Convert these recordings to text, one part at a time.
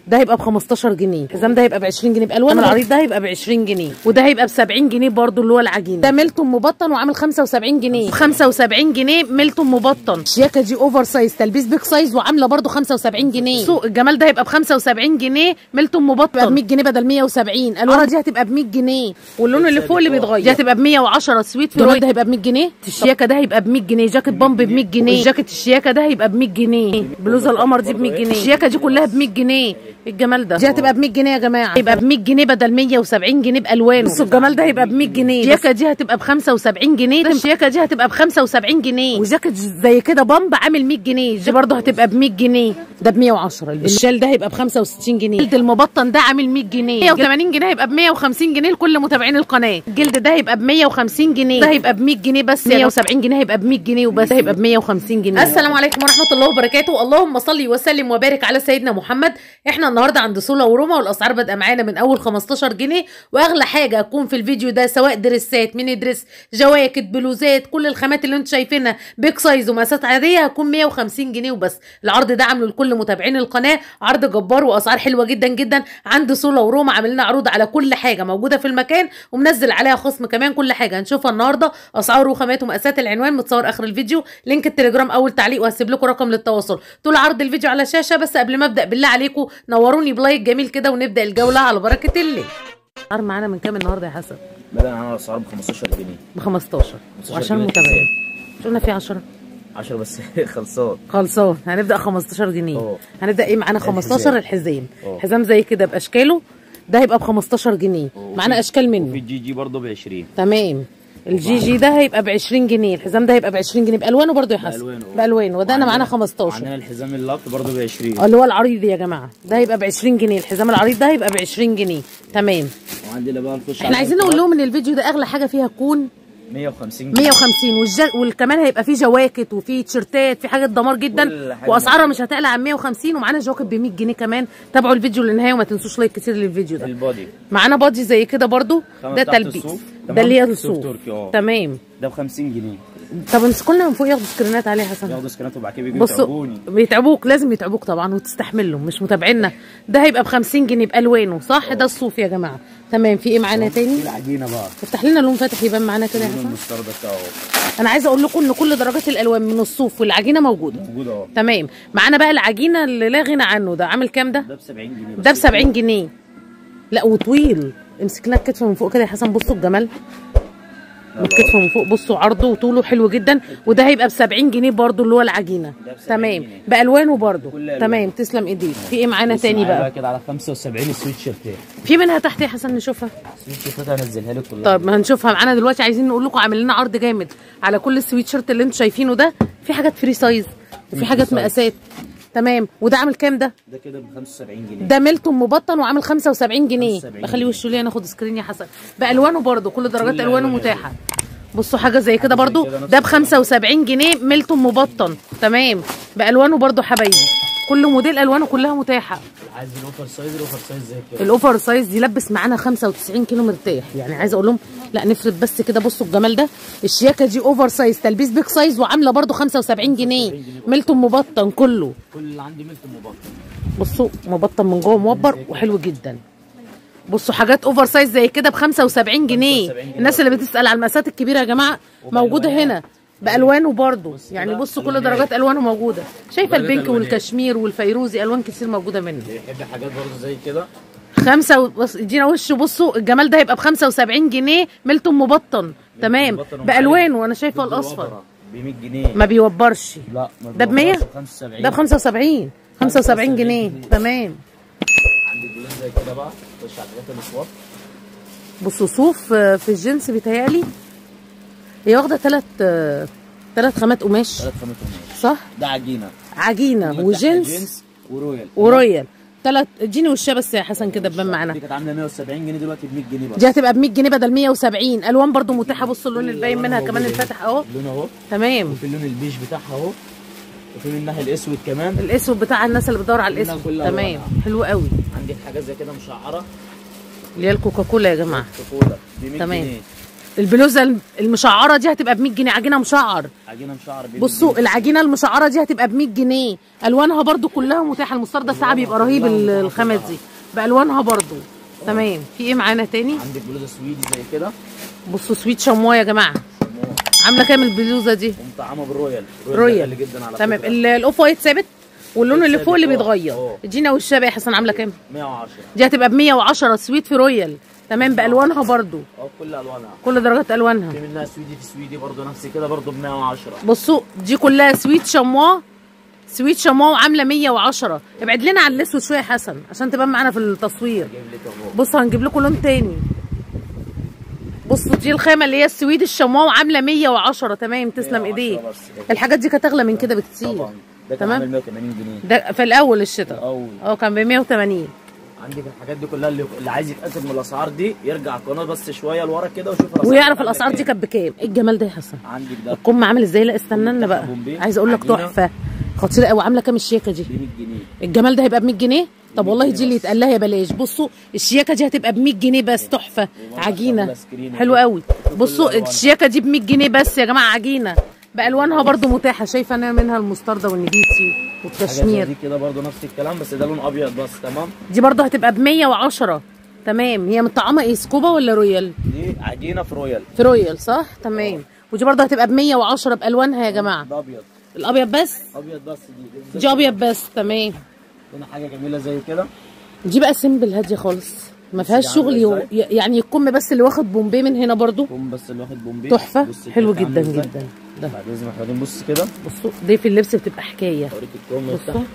ده هيبقى ب 15 جنيه الحزام ده هيبقى ب 20 جنيه بالوان العريض ده هيبقى ب 20 جنيه وده هيبقى ب 70 جنيه برضو اللي هو العجين ده ميلتون مبطن وعامل 75 جنيه 75 جنيه ميلتون مبطن الشياكه دي اوفر سايز تلبيس بيك سايز وعامله برضو 75 جنيه سوق الجمال ده هيبقى ب 75 جنيه ميلتون مبطن ب 100 جنيه بدل 170 الوان دي هتبقى ب 100 جنيه واللون اللي فوق اللي بيتغير دي هتبقى ب 110 سويت فرويد ده هيبقى ب 100 جنيه الشياكه ده هيبقى ب 100 جنيه جاكيت بامب ب 100 جنيه جاكيت الشياكه ده هيبقى ب 100 جنيه بلوزه القمر دي ب 100 جنيه الشياكه دي كلها ب 100 جنيه إيه الجمال ده دي هتبقى ب 100 جنيه يا جماعه هيبقى ب 100 جنيه بدل 170 جنيه بالوانه بصوا الجمال ده هيبقى ب 100 جنيه الشياكه دي هتبقى ب 75 جنيه الشياكه دي هتبقى ب 75 جنيه وجاكيت زي كده بامب عامل 100 جنيه دي برضه هتبقى ب 100 جنيه ده ب 110 الشال ده هيبقى ب 65 جنيه الجلد المبطن ده عامل 100 جنيه 180 جنيه هيبقى ب 150 جنيه لكل متابعين القناه الجلد ده هيبقى ب 150 جنيه ده هيبقى ب 100 جنيه بس 170 جنيه هيبقى ب 100 جنيه وبس هيبقى ب 150 جنيه السلام عليكم ورحمه الله وبركاته اللهم صل وسلم وبارك على سيدنا محمد احنا النهارده عند سولا وروما والاسعار بادئه معانا من اول 15 جنيه واغلى حاجه هتكون في الفيديو ده سواء دريسات ميني دريس جواكت بلوزات كل الخامات اللي انتم شايفينها بيك سايز ومقاسات عاديه هتكون 150 جنيه وبس العرض ده عامله لكل متابعين القناه عرض جبار واسعار حلوه جدا جدا عند سولا وروما عامل لنا عروض على كل حاجه موجوده في المكان ومنزل عليها خصم كمان كل حاجه هنشوفها النهارده اسعار وخامات ومقاسات العنوان متصور اخر الفيديو لينك التليجرام اول تعليق وهسيب لكم رقم للتواصل طول عرض الفيديو على الشاشه بس قبل ما ابدا بالله عليكم نوروني بلايك جميل كده ونبدا الجوله على بركه الله الاسعار معانا من كام النهارده يا حسن بدأ معانا الاسعار ب 15 جنيه ب 15 وعشان جنيه متابعين مش قلنا في 10 10 بس خلصان خلصان هنبدا 15 جنيه اه. هنبدا ايه معانا 15 الحزام. الحزام اه. حزام زي كده باشكاله ده هيبقى ب 15 جنيه معانا اشكال وفي منه الجي جي برضه ب 20 تمام الجي جي ده هيبقى ب 20 جنيه الحزام ده هيبقى ب 20 جنيه بالوانه برضه يا حسن بألوانه. بالوانه وده انا معانا وعندنا- 15 وعندنا الحزام اللط برضه ب 20 اللي هو العريض يا جماعه ده هيبقى ب 20 جنيه الحزام العريض ده هيبقى ب 20 جنيه تمام وعندنا بقى نخش احنا عايزين نقول لهم ان الفيديو ده اغلى حاجه فيها تكون 150 جنيه 150 والجا... والكمان هيبقى فيه جواكت وفيه تيشرتات في حاجات دمار كل جدا حاجة واسعارها موجودة. مش هتعلى عن 150 ومعانا جواكت ب 100 جنيه كمان تابعوا الفيديو للنهايه وما تنسوش لايك كتير للفيديو ده البادي معانا بادي زي كده برضو خامة ده تحت تلبيس الصوف. ده تمام؟ اللي هي صوف الصوف تركي، اه. تمام ده ب 50 جنيه طب امسكوا لنا من فوق ياخدوا سكرينات عليه يا حسن ياخدوا سكنات وبعد كده بيجوا بصوا يتعبوني بيتعبوك لازم يتعبوك طبعا وتستحملهم مش متابعينا ده هيبقى ب 50 جنيه بالوانه صح ده الصوف يا جماعه تمام في ايه معانا تاني في العجينه بقى افتح لنا لون فاتح يبان معانا كده يا اللون حسن المستردة بتاعه انا عايزه اقول لكم ان كل درجات الالوان من الصوف والعجينه موجوده موجود اهو تمام معانا بقى العجينه اللي لا غنى عنه ده عامل كام ده ده ب 70 جنيه ده ب 70 جنيه لا وطويل امسك لنا الكتف من فوق كده يا حسن بصوا الجمال الكتف من فوق بصوا عرضه وطوله حلو جدا وده هيبقى ب 70 جنيه برضو اللي هو العجينه ده ب 70 تمام جنيه. بالوانه برضو كل ألوان. تمام تسلم ايديك في ايه معانا بص تاني معايا بقى كده على 75 سويت شيرتات في منها تحت يا حسن نشوفها سويت شيرتات هنزلها لك كلها طيب ما هنشوفها معانا دلوقتي عايزين نقول لكم عامل لنا عرض جامد على كل السويت شيرت اللي انتم شايفينه ده في حاجات فري سايز وفي فري حاجات سايز. مقاسات تمام وده عامل كام ده ده كده ب 75 جنيه ده ميلتون مبطن وعامل 75 جنيه 75 بخلي وشه ليه ناخد سكرين يا حسن بالوانه برضو كل درجات كل الوانه ألوانه. متاحه بصوا حاجه زي كده برضو كده نفس ده ب 75 جنيه ميلتون مبطن تمام بالوانه برضو حبايبي كل موديل الوانه كلها متاحه عايز الاوفر سايز الاوفر سايز زي كده الاوفر سايز يلبس معانا 95 كيلو مرتاح يعني عايزه اقول لهم لا نفرد بس كده بصوا الجمال ده الشياكه دي اوفر سايز تلبيس بيك سايز وعامله برضو 75 جنيه ميلتون مبطن كله كل اللي عندي ملك مبطن بصوا مبطن من جوه موبر وحلو جدا بصوا حاجات اوفر سايز زي كده ب 75 جنيه 75 جنيه. الناس اللي بتسال على المقاسات الكبيره يا جماعه موجوده هنا بالوانه برضو يعني كده بصوا كل ألوانات. درجات الوانه موجوده شايفه درجات البينك ألوانات. والكشمير والفيروزي الوان كتير موجوده منه اللي يحب حاجات برضه زي كده خمسة و... بص ادينا وش بصوا الجمال ده هيبقى ب 75 جنيه ميلتون مبطن تمام مبطن ومعلم. بالوانه وانا شايفه ضد الاصفر الوبرة ب 100 جنيه ما بيوبرش لا ما ده ب 100 بيوفرش 75 ده ب 75 75 جنيه تمام عندي جولان زي كده بقى خش على الحاجات الاسواق بصوا صوف آه، في الجنس بيتهيألي هي واخده ثلاث ثلاث خامات قماش ثلاث خامات قماش صح ده عجينه عجينه ومن تحت وجنس جينز ورويال ورويال ثلاث اديني وشها بس يا حسن كده تبان معانا دي كانت عامله 170 جنيه دلوقتي ب 100 جنيه بس دي هتبقى ب 100 جنيه بدل 170 الوان برضو متاحه بصوا اللون اللي باين منها كمان الفاتح اهو اللون اهو تمام وفي اللون البيج بتاعها اهو وفي منها الاسود كمان الاسود بتاع الناس اللي بتدور على منها الاسود كل تمام ألوانها. حلو قوي عندي حاجات زي كده مشعره اللي هي الكوكاكولا يا جماعه كوكولا ب 100 تمام. جنيه البلوزه المشعره دي هتبقى ب 100 جنيه عجينه مشعر عجينه مشعر بيه بصوا العجينه المشعره دي هتبقى ب 100 جنيه الوانها برضو كلها متاحه المستردة ساعه بيبقى رهيب ال- الخامات دي بالوانها برضو تمام في ايه معانا تاني عندك بلوزه سويدي زي كده بصوا سويت شمواه يا جماعه عامله كام البلوزه دي ومطعمه بالرويال رويال غالي جدا على تمام فكرة. ال- الاوف وايت ثابت واللون اللي ثابت، فوق اللي اه، بيتغير اه. ادينا وشها بقى يا حسن عامله كام 110 دي هتبقى ب 110 سويت في رويال تمام بالوانها برضو اه كل الوانها كل درجات الوانها في منها سويدي في سويدي برضه نفس كده برضه ب 110 بصوا دي كلها سويت شموا سويت شموا وعامله 110 ابعد لنا على الاسود شويه يا حسن عشان تبان معانا في التصوير جايب لك اهو بصوا هنجيب لكم لون تاني بصوا دي الخامه اللي هي السويد الشموا وعامله 110 تمام تسلم 110 ايديك بس كده. الحاجات دي كانت اغلى من كده بكتير طبعا ده كان تمام. عامل 180 جنيه ده في الاول الشتاء الاول اه كان ب 180 عندك الحاجات دي كلها اللي, اللي عايز يتاكد من الاسعار دي يرجع القناه بس شويه لورا كده ويشوف الاسعار ويعرف عاملة الاسعار دي كام. كانت بكام ايه الجمال ده يا حسن عندك ده الكم عامل ازاي لا استنى لنا بقى بومبي. عايزه اقول لك عجينة. تحفه خطيره قوي عامله كام الشياكه دي ب 100 جنيه الجمال ده هيبقى ب 100 جنيه طب والله جنيه دي اللي بس. يتقال لها يا بلاش بصوا الشياكه دي هتبقى ب 100 جنيه بس تحفه وبرضه عجينه شغالة سكرين حلو اهي. قوي كل بصوا الألوان. الشياكه دي ب 100 جنيه بس يا جماعه عجينه بالوانها برضو متاحه شايفه انا منها المستردة والنبيتي حاجه زي والكشمير دي كده برضه نفس الكلام بس ده لون ابيض بس تمام دي برضو هتبقى ب 110 تمام هي مطعمه ايه سكوبا ولا رويال دي عجينه في رويال في رويال صح تمام ودي برضو هتبقى ب 110 بالوانها يا جماعه ده ابيض الابيض بس ابيض بس دي دي ابيض بس تمام هنا حاجه جميله زي كده دي بقى سيمبل هاديه خالص ما دي فيهاش عاملة شغل يو... ازاي؟ يعني الكم بس اللي واخد بومبي من هنا برضو كوم بس اللي واخد بومبي تحفه بص حلو الكيك جدا عامل ازاي. جدا ده بعد اذن محمدين بص كده بصوا دي في اللبس بتبقى حكايه اوريك الكم بصوا بتاعها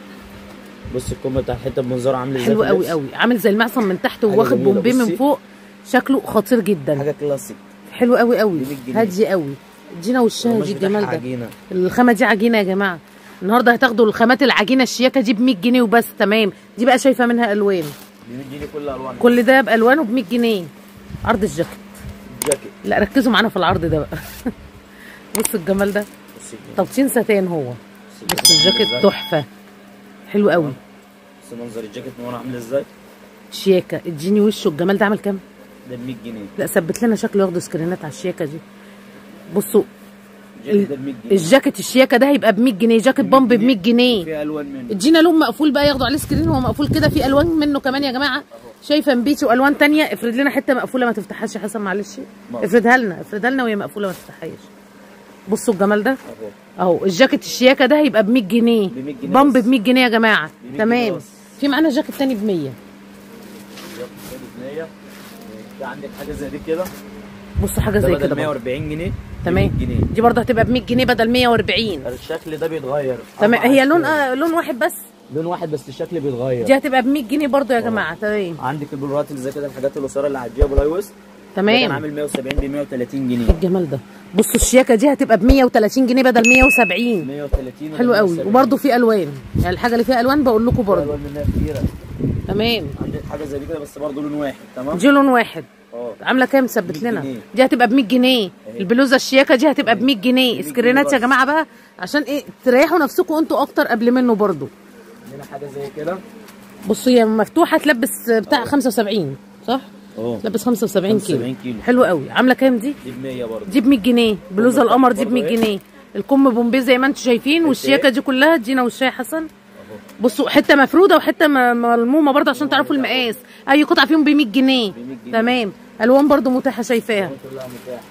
بص الكم بتاع الحته بمنظره عامل ازاي حلو في قوي اللبس. قوي عامل زي المعصم من تحت حاجة وواخد جميلة، بومبي من بصي. فوق شكله خطير جدا حاجه كلاسيك حلو قوي قوي دي 100 جنيه. هاديه قوي ادينا وشها القماش دي بتاعها الجمال ده عجينه الخامه دي عجينه يا جماعه النهارده هتاخدوا الخامات العجينه الشياكه دي ب 100 جنيه وبس تمام دي بقى شايفه منها الوان ب 100 جنيه كل الوان كل ده بالوانه ب 100 جنيه عرض الجاكيت جاكيت لا ركزوا معانا في العرض ده بقى بصوا الجمال ده بص الجاكيت. تبطين ستان هو بص بص عامل الجاكيت ازاي. تحفه حلو قوي بص منظر الجاكيت من ورا عامل ازاي شياكه اديني وشه الجمال ده عامل كام ده ب 100 جنيه لا ثبت لنا شكله ياخدوا سكرينات على الشياكه دي بصوا الجاكيت ده ب 100 جنيه الجاكيت الشياكه ده هيبقى ب 100 جنيه جاكيت بامب ب 100 جنيه في الوان منه ادينا لون مقفول بقى ياخدوا عليه سكرين هو مقفول كده في الوان منه كمان يا جماعه شايفه نبيتي والوان تانية افرد لنا حته مقفوله ما تفتحهاش يا حسن معلش ماشي. افردها لنا افردها لنا وهي مقفوله ما تفتحهاش بصوا الجمال ده اهو اهو الجاكيت الشياكه ده هيبقى ب 100 جنيه ب 100 جنيه بامب بس. ب 100 جنيه يا جماعه 100 جنيه تمام بس. في معانا جاكيت تاني ب 100 في عندك حاجه زي دي كده بصوا حاجه ده زي بدل كده برضه. 140 جنيه تمام 100 جنيه دي برضه هتبقى ب 100 جنيه بدل 140 الشكل ده بيتغير تمام أربع هي لون أشكال. آه لون واحد بس لون واحد بس الشكل بيتغير دي هتبقى ب 100 جنيه برضه يا جماعه تمام عندك البلورات اللي زي كده الحاجات القصيره اللي على الجيب والاي ويست ده كان تمام عامل 170 ب 130 جنيه الجمال ده بصوا الشياكه دي هتبقى ب 130 جنيه بدل 170 130 حلو قوي وبرده في الوان يعني الحاجه اللي فيها الوان بقول لكم برده الوان منها كتيره تمام عندك حاجه زي دي كده بس برضه لون واحد تمام دي لون واحد اه عامله كام ثبت 100 لنا جنيه. دي هتبقى ب 100 جنيه اهي. البلوزه الشياكه دي هتبقى ب 100 جنيه 100 سكرينات جنيه يا جماعه بقى عشان ايه تريحوا نفسكم انتوا اكتر قبل منه برده هنا حاجه زي كده بصوا هي مفتوحه تلبس بتاع 75 صح اه تلبس 75 كيلو 75 كيلو. حلو قوي عامله كام دي دي ب 100 برضه دي ب 100 جنيه بلوزه برضه القمر دي ب برضه 100 إيه؟ جنيه الكم بومبي زي ما انتم شايفين والشياكه دي كلها ادينا وشها يا حسن بصوا حته مفروده وحته م- ملمومه برضه عشان تعرفوا المقاس اي قطعه فيهم ب 100 جنيه ب 100 جنيه. تمام الوان برضه متاحه شايفاها الوان كلها متاحه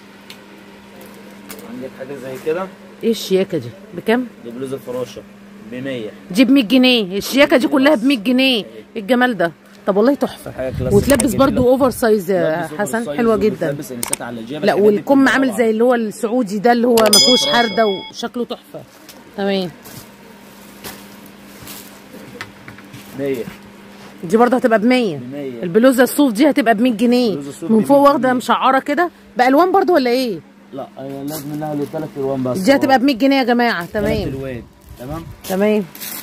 عندك حاجه زي كده ايه الشياكه دي بكام دي بلوزه فراشه ب 100 دي ب 100 جنيه الشياكه دي كلها ب 100 جنيه إيه الجمال ده طب والله تحفه حاجة كلاسيك، وتلبس حاجة برضه جميلة. اوفر سايز يا بتلبس أوفر حسن سايز حلوه جدا وبتلبس انسات على الجيب لا الحاجات دي والكم بتبقى عامل روعة. زي اللي هو السعودي ده اللي هو ما اللي هو فيهوش فراشة. حرده وشكله تحفه تمام 100 دي برضه هتبقى ب 100 ب 100 البلوزه الصوف دي هتبقى ب 100 جنيه البلوزة الصوف من دي فوق 100 واخده جنيه. مشعره كده بالوان برضه ولا ايه لا هي لازم منها له ثلاث الوان بس دي هتبقى ب 100 جنيه يا جماعه ثلاث تمام الوان تمام تمام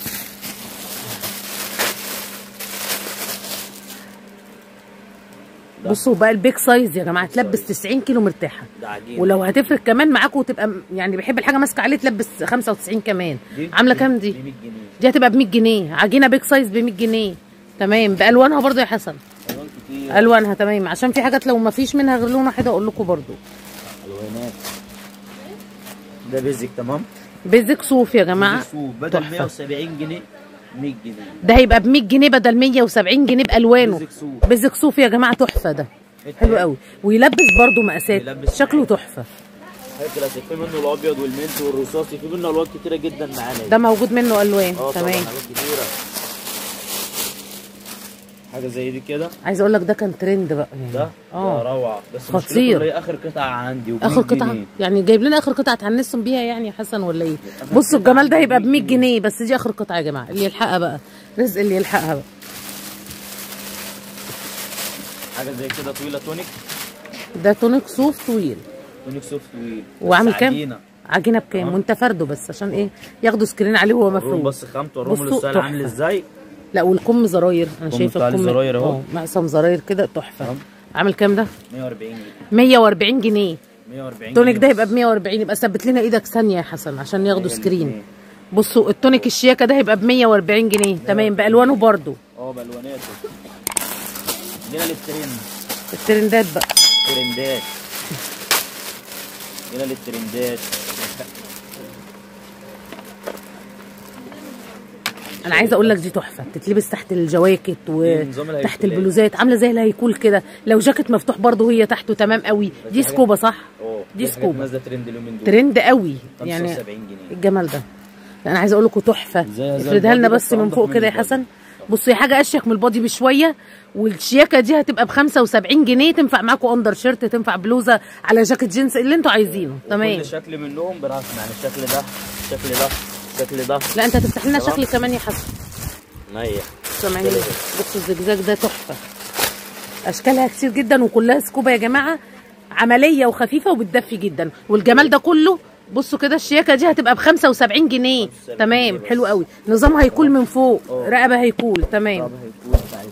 ده. بصوا بقى البيك سايز يا جماعه تلبس 90 كيلو مرتاحه ده عجيب ولو هتفرق كمان معاكم وتبقى م- يعني بيحب الحاجه ماسكه عليه تلبس 95 كمان عامله كام دي ب 100 جنيه دي هتبقى ب 100 جنيه عجينه بيك سايز ب 100 جنيه تمام بالوانها برضه يا حسن الوان كتير كتير الوانها تمام عشان في حاجات لو ما فيش منها غير لون واحد اقول لكم برضو الوانات ده بيزك تمام بيزك صوف يا جماعه بيزك صوف بدل تحفة. 170 جنيه 100 جنيه ده هيبقى ب 100 جنيه بدل 170 جنيه بالوانه بيزك صوف بيزك صوف يا جماعه تحفه ده حلو قوي ويلبس برضو مقاسات يلبس شكله تحفه حاجه كلاسيك في منه الابيض والمنت والرصاصي في منه الوان كتيره جدا معانا ده موجود منه الوان اه طبعا تمام الوان كتيره حاجه زي دي كده عايزه اقول لك ده كان ترند بقى يعني ده اه ده روعه بس خطير. مشكلته اللي هي اخر قطعه عندي وب اخر 100 قطعه جنيه. يعني جايب لنا اخر قطعه هنسم بيها يعني يا حسن ولا ايه بصوا الجمال ده هيبقى ب 100 جنيه بس دي اخر قطعه يا جماعه اللي يلحقها بقى رزق اللي يلحقها بقى حاجه زي كده طويله تونيك ده تونيك صوف طويل تونيك صوف طويل وعامل بس كام عجينة. عجينه بكام وانت فرده بس عشان ايه ياخدوا سكرين عليه وهو الروم مفروض بس خامته الروم بصوا الستايل عامل تحفة. ازاي لا والكم زراير انا الكم شايفه بتاع الكم الزراير أهو. اه مقسم زراير كده تحفه تمام. عامل كام ده 140 جنيه 140 جنيه 140 تونيك ده جنيه يبقى ب 140 يبقى ثبت لنا ايدك ثانيه يا حسن عشان ياخدوا هي سكرين الاتنين. بصوا التونيك الشياكه ده هيبقى ب 140 جنيه تمام بالوانه برضو اه بالواناته جينا للترند الترندات بقى ترندات جينا للترندات انا عايزه اقول لك دي تحفه تتلبس تحت الجواكت دي نظام وتحت الهيكولات. البلوزات عامله زي الهيكول كده لو جاكيت مفتوح برضو هي تحته تمام قوي دي حاجة- سكوبا صح اه دي حاجات سكوبا. نازله ترند اليومين دول ترند قوي يعني 75 جنيه الجمال ده لا، انا عايزه اقول لكم تحفه زي- زي افردها لنا البادي بس بس من أنضف فوق من كده يا البادي. حسن بصوا هي حاجه اشيك من البادي بشويه والشياكه دي هتبقى ب 75 جنيه تنفع معاكم اندر شيرت تنفع بلوزه على جاكيت جينز اللي انتوا عايزينه تمام كل شكل منهم برسم يعني الشكل ده الشكل ده الشكل ده لا انت هتفتح لنا تمام. شكل كمان يا حسن نيح سامعني بصوا الزجزاج ده تحفه اشكالها كتير جدا وكلها سكوبه يا جماعه عمليه وخفيفه وبتدفي جدا والجمال ده كله بصوا كده الشياكه دي هتبقى ب 75 جنيه 75 تمام جنيه بس. حلو قوي نظام هيكول من فوق اه. رقبه هيكول تمام طب هيكون بتاعتها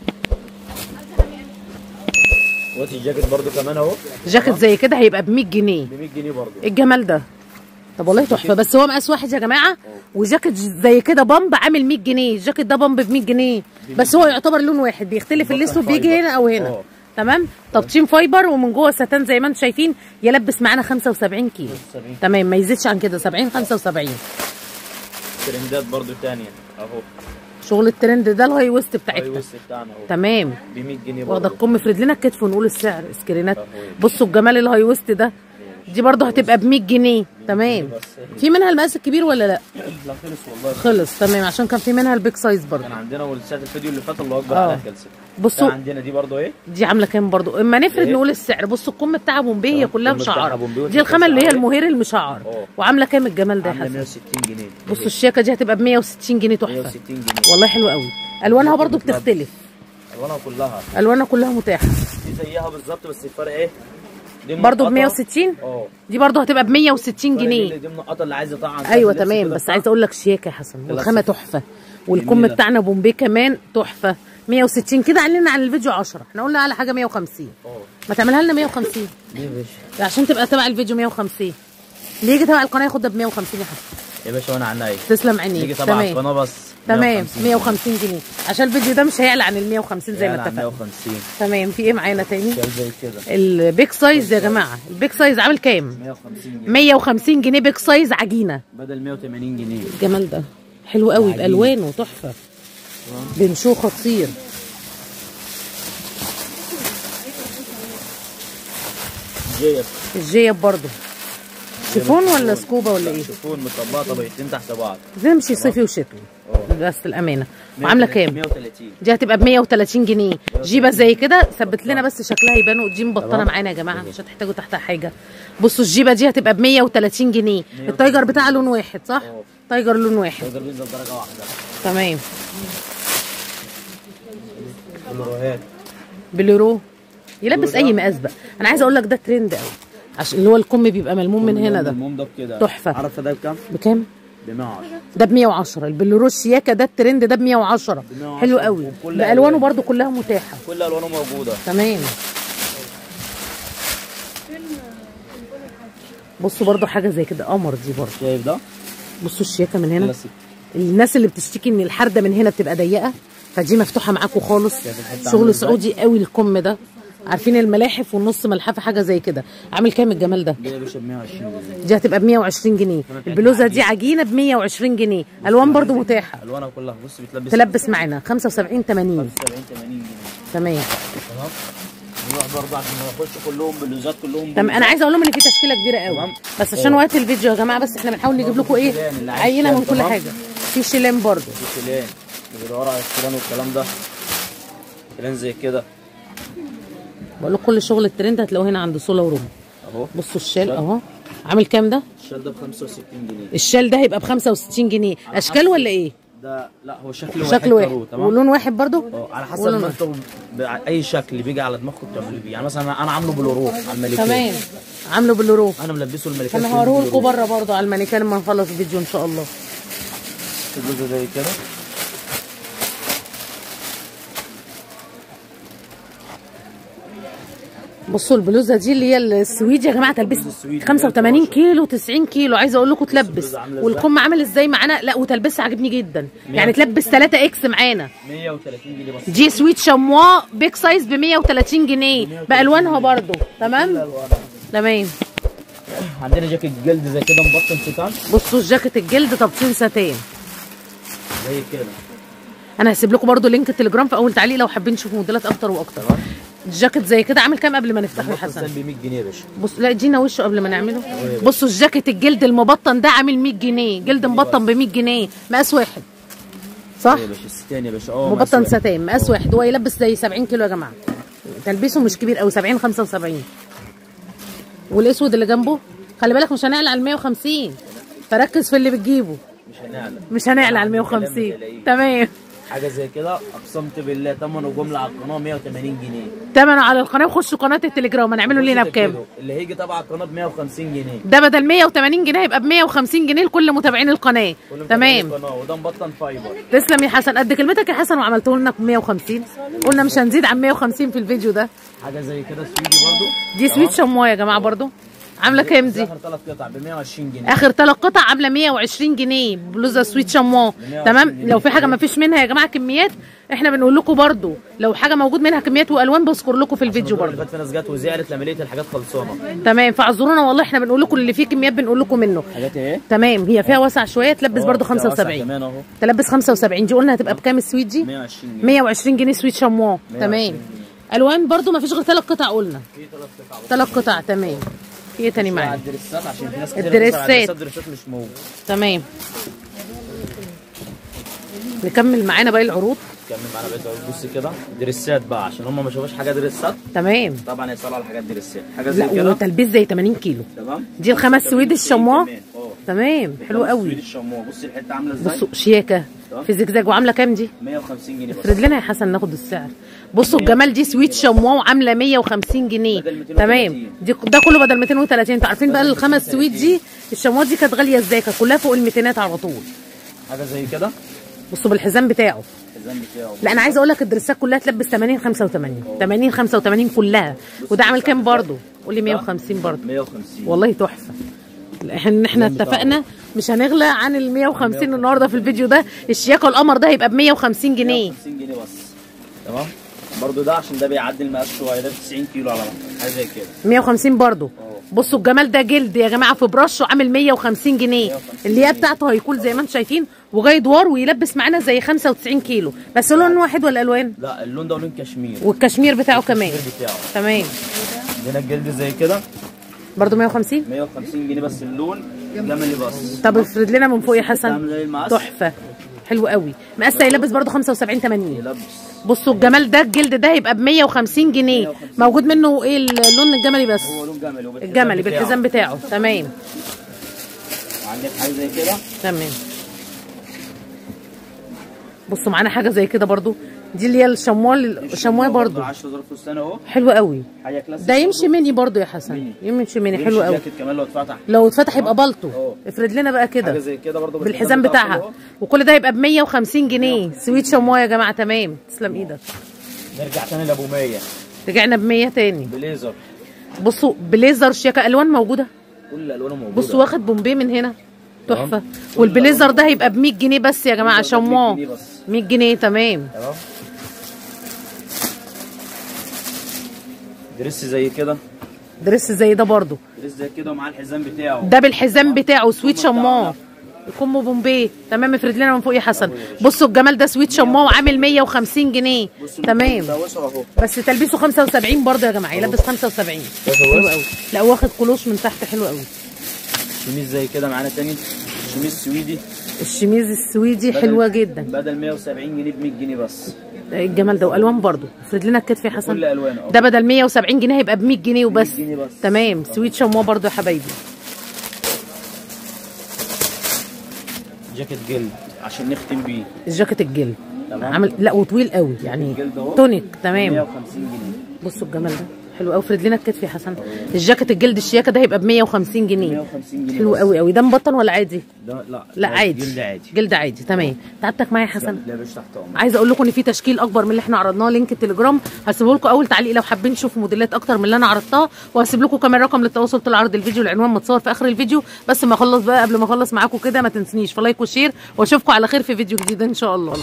وادي الجاكيت برضو كمان اهو جاكيت زي كده هيبقى ب 100 جنيه ب 100 جنيه برضو إيه الجمال ده طب والله تحفه بس هو مقاس واحد يا جماعه وجاكيت زي كده بامب عامل 100 جنيه الجاكيت ده بامب ب 100 جنيه بس هو يعتبر لون واحد بيختلف بطن الاسود بيجي فايبر. هنا او هنا اه. تمام تبطين فايبر ومن جوه ستان زي ما انتم شايفين يلبس معانا 75 كيلو 75. تمام ما يزيدش عن كده 70 75 ترندات برضو تانية اهو شغل الترند ده الهاي ويست اي بتاعتنا وسط بتاعنا اهو تمام ب 100 جنيه واخده برضو الكم افرد لنا الكتف ونقول السعر سكرينات اهو. بصوا الجمال الهاي ويست ده دي برضه هتبقى ب 100 جنيه تمام بس في منها المقاس الكبير ولا لا لا خلص والله خلص تمام عشان كان في منها البيج سايز برضه كان عندنا ولسات الفيديو اللي فات الله اكبر اه. عليها خلصت بصوا ده عندنا دي برضو ايه دي عامله كام برضو اما نفرد ايه؟ نقول السعر بصوا الكم بتاعها بومبي هي اه، كلها الكم بتاعها مشعره بومبي دي الخامه اللي هي والشكل المهير المشعر اه. وعامله كام الجمال ده يا عامله حسن 160 جنيه بصوا الشياكه دي هتبقى ب 160 جنيه تحفه 160 جنيه والله حلوه قوي الوانها برضو بتختلف الوانها كلها الوانها كلها متاحه دي زيها بالظبط بس الفرق ايه دي برضو ب منقطة. 160 اه دي برضو هتبقى ب 160 الفرق جنيه دي- دي منقطه اللي عايزه طبعا ايوه اللبس تمام كده بس بتاع. عايزه اقول لك شياكه يا حسن والخامه كلاسيك. تحفه والكم جميلة. بتاعنا بومبي كمان تحفه 160 كده علينا عن الفيديو 10 احنا قلنا على حاجه 150 اه ما تعملها لنا 150 دي يا باشا عشان تبقى تبع الفيديو 150 اللي يجي تبع القناه ياخد ده ب 150 يا حسن يا باشا وانا عينيا تسلم عينيك نيجي تبع تمام القناه بس تمام 150 جنيه عشان الفيديو ده مش هيعلى عن ال 150 زي ما يعني عن اتفقنا 150 تمام في ايه معانا تاني كان زي كده البيك سايز يا جماعه البيك سايز عامل كام 150 جنيه 150 جنيه بيك سايز عجينه بدل 180 جنيه الجمال ده حلو قوي عجينة. بالوانه تحفه بنشوه خطير جيب الجيب برضو شيفون ولا سكوبا ولا ايه شوفون مطبقه طبقتين تحت بعض تمشي صيفي وشتوي اه. بس الامانه وعامله كام 130 دي هتبقى ب 130 جنيه جيبه زي كده ثبت لنا بس شكلها يبان ودي مبطنه تمام. معانا يا جماعه مش هتحتاجوا تحتها حاجه بصوا الجيبه دي هتبقى ب 130 جنيه التايجر بتاعها لون واحد صح اه. تايجر لون واحد تقدر بينزل درجه واحده تمام الروهات بلورو يلبس اي مقاس بقى انا عايزه اقول لك ده ترند قوي عشان اللي هو الكم بيبقى ملموم من هنا ده الموم ده بكده تحفة. عارفه ده بكام؟ بكام ب 110 ده ب 110 البلورو الشياكه ده الترند ده ب 110 110 حلو قوي وكل بالوانه ألوان. برضو كلها متاحه كل الوانه موجوده تمام بصوا برضو حاجه زي كده قمر دي برضو شايف ده؟ بصوا الشياكه من هنا كلاسيك الناس اللي بتشتكي ان الحرده من هنا بتبقى ضيقه فدي مفتوحه معاكم خالص شايف الحتة عاملة شغل إزاي؟ سعودي قوي الكم ده عارفين الملاحف والنص ملحفه حاجه زي كده عامل كام الجمال ده دي يا باشا ب 120 جنيه دي هتبقى ب 120 جنيه البلوزه دي عجينه ب 120 جنيه الوان برضو متاحه الوانها كلها بص بتلبس تلبس معانا 75 80 70 80 جنيه تمام تمام نروح برضه عشان ما يخش كلهم بلوزات كلهم تمام انا عايزه اقول لهم ان في تشكيله كبيره قوي تمام. بس عشان وقت الفيديو يا جماعه بس احنا بنحاول نجيب لكم ايه شيلان اللي عايز عينه من شيلان، كل تمام. حاجه في شيلان برضو في شيلان اللي بيدور على الشيلان والكلام ده شيلان زي كده بقول لكم كل شغل الترند هتلاقوه هنا عند سولا وروم اهو بصوا الشال اهو عامل كام ده الشال ده ب 65 جنيه الشال ده هيبقى ب 65 جنيه اشكال ولا ايه ده لا هو شكل واحد شكل واحد كارو، تمام ولون واحد برضو اه على حسب ولون ما واحد. انتم ب- اي شكل بيجي على دماغكم بتعملوا بيه يعني مثلا انا أنا عامله بالروح على الملكيه تمام عامله بالروف انا ملبسه الملكيه انا هوريه لكم بره برضو على المانيكان لما نخلص الفيديو ان شاء الله الجزء زي كده بصوا البلوزه دي اللي هي السويد يا جماعه تلبس السويد 85 كيلو 90 كيلو عايزه اقول لكم تلبس البلوزة عاملة ازاي؟ والكم عامل ازاي معانا لا وتلبسها عاجبني جدا يعني تلبس 3 اكس معانا 130 جنيه بس دي سويت شموا بيك سايز ب 130 جنيه بالوانها برضو تمام تمام عندنا جاكيت جلد زي كده مبطن ستان بصوا الجاكيت الجلد تبطين ستان زي كده انا هسيب لكم برضو لينك التليجرام في اول تعليق لو حابين تشوفوا موديلات اكتر واكتر الجاكيت زي كده عامل كام قبل ما نفتحه يا مبطن حسن ستان ب 100 جنيه يا باشا بص لا ادينا وشه قبل ما نعمله بصوا الجاكيت الجلد المبطن ده عامل 100 جنيه جلد مبطن ب 100 جنيه مقاس واحد صح يا باشا الستان يا باشا اه مبطن مقاس واحد. ستان مقاس واحد هو يلبس زي 70 كيلو يا جماعه تلبيسه مش كبير قوي 70 75 والاسود اللي جنبه خلي بالك مش هنعلى على ال 150 فركز في اللي بتجيبه مش هنعلى مش هنعلى على ال 150 تمام حاجه زي كده اقسمت بالله ثمنه جمله على القناه 180 جنيه تمنه على القناه وخشوا قناه التليجرام هنعمله لينا بكام اللي هيجي تبع القناه ب 150 جنيه ده بدل 180 جنيه يبقى ب 150 جنيه لكل متابعين القناه كل ما تمام تبقى القناة، وده مبطن فايبر تسلم يا حسن قد كلمتك يا حسن وعملته لنا ب 150 قلنا مش هنزيد عن 150 في الفيديو ده حاجه زي كده سويدي برضو دي سويت شمواه يا جماعه برضو عامله كام دي اخر ثلاث قطع ب 120 جنيه اخر ثلاث قطع عامله 120 جنيه بلوزه سويت شمواه 120 تمام جنيه. لو في حاجه ما فيش منها يا جماعه كميات احنا بنقول لكم برضو لو حاجه موجود منها كميات والوان بذكر لكم في الفيديو الدور اللي برضو فات في ناس جت وزعلت لما لقيت الحاجات خلصانه تمام فاعذرونا والله احنا بنقول لكم اللي فيه كميات بنقول لكم منه حاجات ايه؟ تمام هي فيها وسع شويه تلبس اه، برضو فيها وسع 75 كمان اهو تلبس 75 دي قلنا هتبقى بكام السويت دي 120 جنيه 120 جنيه سويت شمواه 120 تمام جنيه. الوان برضو ما فيش غير ثلاث قطع قلنا في ثلاث قطع بس. ثلاث قطع تمام في ايه تاني على معانا الدريسات عشان في ناس كتير الدريسات. بتسأل على الدريسات الدريسات مش موجود تمام نكمل معانا باقي العروض كمل معانا بقيت بص كده دريسات بقى عشان هم ما شافوش حاجه دريسات تمام طبعا يسالوا على حاجات دريسات حاجه زي لا كده وتلبيس زي 80 كيلو تمام دي الخمس سويد الشمواه كمان. اه تمام حلو الخمس سويد قوي الشمواه بص الحته عامله ازاي بصوا شياكه تمام. في زجزاج وعامله كام دي 150 جنيه بس افرد لنا يا حسن ناخد السعر بصوا الجمال دي سويت شمواه وعامله 150 جنيه بدل 230. تمام دي ده كله بدل 230 انتوا عارفين بقى الخمس سويت دي الشمواه دي كانت غاليه ازاي كانت كلها فوق ال 200 على طول حاجه زي كده بصوا بالحزام بتاعه الحزام بتاعه لا انا عايزه اقول لك الدرسات كلها تلبس 80 85 80 85 كلها وده عامل كام برضه قولي 150 برضه 150 والله تحفه احنا احنا اتفقنا مش هنغلى عن ال 150 النهارده في الفيديو ده الشياكه القمر ده هيبقى ب 150 جنيه 150 جنيه بس تمام برضو ده عشان ده بيعدي المقاس شويه ده ب 90 كيلو على بعض حاجه زي كده 150 برضه اه. بصوا الجمال ده جلد يا جماعه في برشه عامل 150 جنيه اللي هي بتاعته هيكون زي ما انتم شايفين وجاي دوار ويلبس معانا زي 95 كيلو بس لون واحد ولا الوان لا اللون ده لون كشمير والكشمير بتاعه كمان الكشمير بتاعه تمام عندنا الجلد زي كده برضه 150 150 جنيه بس اللون جملي بس طب افرد لنا من فوق يا عامل حسن زي المقاس تحفه حلو قوي مقاس هيلبس برضه 75 80 يلبس بصوا الجمال ده الجلد ده هيبقى ب 150 جنيه 150. موجود منه ايه اللون الجملي بس هو لون جملي وبالحزام الجملي بتاعه. بالحزام بتاعه تمام وعندك حاجه زي كده تمام بصوا معانا حاجه زي كده برضو دي اللي هي الشموال الشمواه برضو 10 ظرف فستان اهو حلو قوي حاجه كلاسيك ده يمشي ميني برضو يا حسن ميني. يمشي ميني ويمشي حلو قوي جاكيت كمان لو اتفتح لو اتفتح يبقى بالطو اه. افرد لنا بقى حاجه كده زي كده برضه بالحزام بتاعها وكل ده يبقى ب 150 جنيه سويت شمواه يا جماعه تمام تسلم ايدك نرجع تاني لابو 100 رجعنا ب 100 تاني بليزر بصوا بليزر شياكه الوان موجوده كل الوانه موجوده بصوا واخد بومبيه من هنا تحفه والبليزر ده هيبقى ب 100 جنيه بس يا جماعه البليزر ده ب 100 شموع جنيه بس. 100 جنيه تمام تمام دريس زي كده دريس زي ده برضو دريس زي كده ومعاه الحزام بتاعه ده بالحزام بتاعه سويت الكم بتاعه شماع ده. الكم بومبيه تمام افرد لنا من فوق يا حسن بصوا الجمال ده سويت شماع وعامل 150 جنيه بصوا تمام دوشه اهو بس تلبيسه 75 برضه يا جماعه يلبس 75 حلو قوي لا واخد كلوش من تحت حلو قوي شميز زي كده معانا تاني شميز سويدي الشميز السويدي بدل- حلوه جدا بدل 170 جنيه ب 100 جنيه بس الجمال ده والوان برضه افرد لنا الكتف يا كل حسن الوانه اه ده بدل 170 جنيه هيبقى ب 100 جنيه وبس 100 جنيه بس. تمام سويت شموع برضه يا حبايبي جاكيت جلد عشان نختم بيه الجاكيت الجلد تمام. عامل لا وطويل قوي يعني الجلد اهو تونيك تمام 150 جنيه بصوا الجمال ده حلو قوي افرد لنا الكتف يا حسن الجاكيت الجلد الشياكه ده هيبقى ب 150 جنيه 150 جنيه حلو بس. قوي قوي ده مبطن ولا عادي ده لا لا ده عادي جلد عادي جلد عادي تمام تعبتك معايا يا حسن لا باش تحت امر عايزه اقول لكم ان في تشكيل اكبر من اللي احنا عرضناه لينك التليجرام هسيبه لكم اول تعليق لو حابين تشوفوا موديلات اكتر من اللي انا عرضتها وهسيب لكم كمان رقم للتواصل طول عرض الفيديو العنوان متصور في اخر الفيديو بس ما اخلص بقى قبل ما اخلص معاكم كده ما تنسنيش في لايك وشير واشوفكم على خير في فيديو جديد ان شاء الله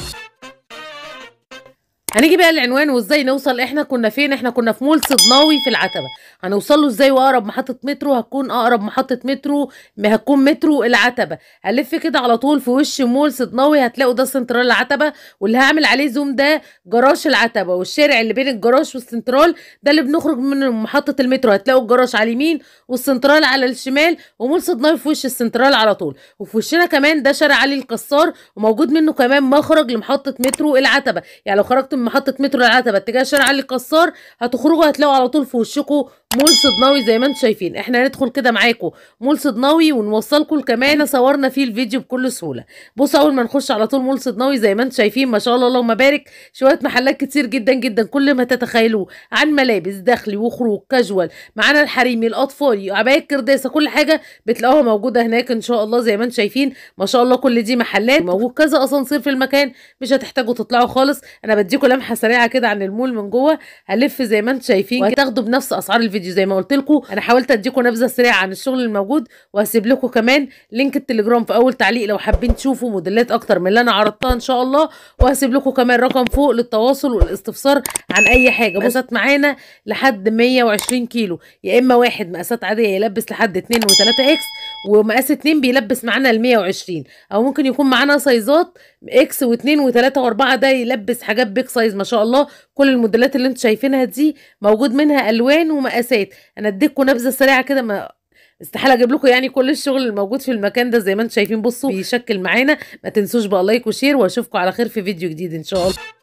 هنيجي بقى العنوان وازاي نوصل احنا كنا فين احنا كنا في مول صدناوي في العتبه هنوصل له ازاي واقرب محطه مترو هتكون اقرب محطه مترو هتكون مترو العتبه هلف كده على طول في وش مول صدناوي هتلاقوا ده سنترال العتبه واللي هعمل عليه زوم ده جراج العتبه والشارع اللي بين الجراج والسنترال ده اللي بنخرج من محطه المترو هتلاقوا الجراج على اليمين والسنترال على الشمال ومول صدناوي في وش السنترال على طول وفي وشنا كمان ده شارع علي الكسار وموجود منه كمان مخرج لمحطه مترو العتبه يعني لو خرجت من محطه مترو العتبه اتجاه شارع علي الكسار هتخرجوا هتلاقوا على طول في وشكم مول صدناوي زي ما انتم شايفين احنا هندخل كده معاكم مول صدناوي ونوصلكم كمان صورنا فيه الفيديو بكل سهوله بصوا اول ما نخش على طول مول صدناوي زي ما انتم شايفين ما شاء الله اللهم بارك شويه محلات كتير جدا جدا كل ما تتخيلوه عن ملابس داخلي وخروج كاجوال معانا الحريمي الاطفالي عباية كرداسه كل حاجه بتلاقوها موجوده هناك ان شاء الله زي ما انتم شايفين ما شاء الله كل دي محلات موجود كذا اسانسير في المكان مش هتحتاجوا تطلعوا خالص انا بديكم لمحه سريعه كده عن المول من جوه هلف زي ما انتم شايفين وهتاخدوا بنفس اسعار الفيديو زي ما قلت لكم انا حاولت اديكم نبذه سريعه عن الشغل الموجود وهسيب لكم كمان لينك التليجرام في اول تعليق لو حابين تشوفوا موديلات اكتر من اللي انا عرضتها ان شاء الله وهسيب لكم كمان رقم فوق للتواصل والاستفسار عن اي حاجه مقاسات معانا لحد 120 كيلو يا اما واحد مقاسات عاديه يلبس لحد 2 و3 اكس ومقاس 2 بيلبس معانا ل 120 او ممكن يكون معانا سايزات اكس و2 و3 و4 ده يلبس حاجات بيج سايز ما شاء الله كل الموديلات اللي انتم شايفينها دي موجود منها الوان ومقاسات انا اديكم نبذه سريعه كده ما استحاله اجيب لكم يعني كل الشغل الموجود في المكان ده زي ما انتم شايفين بصوا بيشكل معانا ما تنسوش بقى لايك وشير واشوفكم على خير في فيديو جديد ان شاء الله